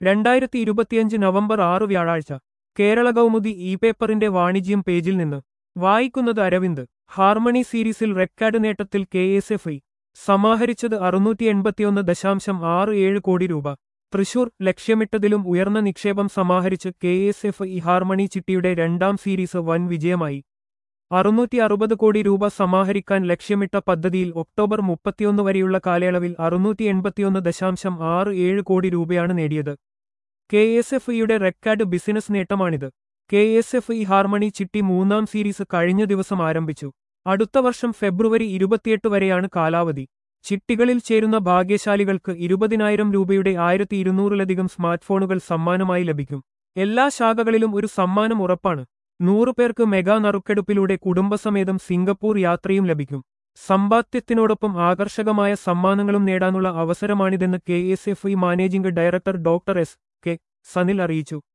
രണ്ടായിരത്തി ഇരുപത്തിയഞ്ച് നവംബർ ആറ് വ്യാഴാഴ്ച കേരള കൗമുദി ഇ പേപ്പറിന്റെ വാണിജ്യം പേജിൽ നിന്ന് വായിക്കുന്നത് അരവിന്ദ് ഹാർമണി സീരീസിൽ റെക്കാർഡ് നേട്ടത്തിൽ കെ എസ് എഫ് ഐ സമാഹരിച്ചത് അറുന്നൂറ്റി എൺപത്തിയൊന്ന് ദശാംശം ആറ് ഏഴ് കോടി രൂപ തൃശൂർ ലക്ഷ്യമിട്ടതിലും ഉയർന്ന നിക്ഷേപം സമാഹരിച്ച് K S F E Harmony ചിട്ടിയുടെ രണ്ടാം സീരീസ് വൻ വിജയമായി അറുന്നൂറ്റി അറുപത് കോടി രൂപ സമാഹരിക്കാൻ ലക്ഷ്യമിട്ട പദ്ധതിയിൽ ഒക്ടോബർ മുപ്പത്തിയൊന്ന് വരെയുള്ള കാലയളവിൽ അറുന്നൂറ്റി എൺപത്തിയൊന്ന് ദശാംശം ആറ് ഏഴ് കോടി രൂപയാണ് നേടിയത് കെ എസ് എഫ് ഇയുടെ റെക്കാർഡ് ബിസിനസ് നേട്ടമാണിത് K S F E Harmony ചിട്ടി മൂന്നാം സീരീസ് കഴിഞ്ഞ ദിവസം ആരംഭിച്ചു അടുത്ത വർഷം ഫെബ്രുവരി ഇരുപത്തിയെട്ട് വരെയാണ് കാലാവധി ചിട്ടികളിൽ ചേരുന്ന ഭാഗ്യശാലികൾക്ക് ഇരുപതിനായിരം രൂപയുടെ ആയിരത്തി ഇരുന്നൂറിലധികം സ്മാർട്ട്ഫോണുകൾ സമ്മാനമായി ലഭിക്കും എല്ലാ ശാഖകളിലും ഒരു സമ്മാനം ഉറപ്പാണ് നൂറു പേർക്ക് മെഗാ നറുക്കെടുപ്പിലൂടെ കുടുംബസമേതം സിംഗപ്പൂർ യാത്രയും ലഭിക്കും സമ്പാദ്യത്തിനോടൊപ്പം ആകർഷകമായ സമ്മാനങ്ങളും നേടാനുള്ള അവസരമാണിതെന്ന് K S F E managing director doctor S K Sanil അറിയിച്ചു